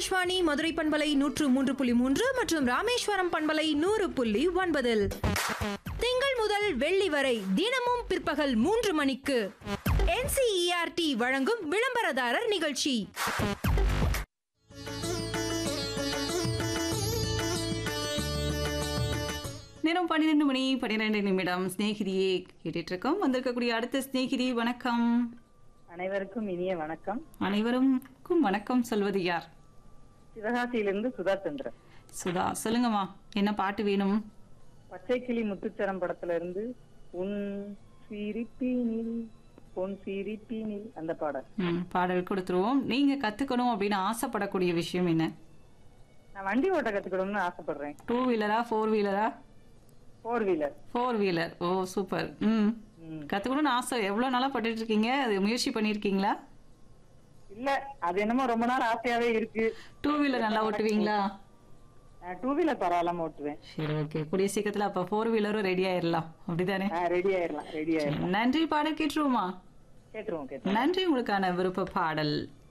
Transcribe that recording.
ஆகாஷ்வாணி மதுரை பண்பலை நூற்று மூன்று புள்ளி மூன்று மற்றும் ராமேஸ்வரம் பண்பலை நூறு புள்ளி ஒன்பதில் திங்கள் முதல் வெள்ளி வரை தினமும் பிற்பகல் மூன்று மணிக்கு என்சிஇஆர்டி வழங்கும் விளம்பரதாரர் நிகழ்ச்சி நேரம் பன்னிரெண்டு மணி பன்னிரெண்டு நிமிடம் ஸ்நேகிதியே கேட்டுட்டு இருக்கோம் வந்திருக்கக்கூடிய அடுத்த ஸ்நேகிதி வணக்கம் அனைவருக்கும் இனிய வணக்கம் அனைவருக்கும் வணக்கம் சொல்வது யார் சிவகாசியிலிருந்து சுதா சந்திரன் சுதா சொல்லுங்கம்மா என்ன பாட்டு வேணும் பச்சை கிளி முத்துச்சரம் படத்துல இருந்து உன் சிரிப்பினில் பொன் சிரிப்பினில் அந்த பாடல் ம், பாடல் கொடுத்துருவோம் நீங்க கத்துக்கணும் அப்படின்னு ஆசைப்படக்கூடிய விஷயம் என்ன நான் வண்டி ஓட்ட கத்துக்கணும்னு ஆசைப்படுறேன் டூ வீலரா ஃபோர் வீலரா four wheeler four wheeler oh super ம் ம். கத்துக்கணும்னு ஆசை எவ்வளவு நாளா பட்டுட்டு இருக்கீங்க அது முயற்சி பண்ணிருக்கீங்களா இல்ல அது என்னமோ ரொம்ப நாள் ஆசையாவே இருக்கு டூ வீலர் நல்லா ஓட்டுவீங்களா நான் டூ வீலர் பரவாயில்லாம ஓட்டுவேன் சரி ஓகே கூடிய சீக்கிரத்துல அப்ப ஃபோர் வீலரும் ரெடி ஆயிடலாம் அப்படிதானே ரெடி ஆயிடலாம் ரெடி ஆயிடலாம் நன்றி பாடல் கேட்டுருவோமா கேட்டுருவோம் கேட்டுருவோம் நன்றி உங்களுக்கான விருப்ப பாடல்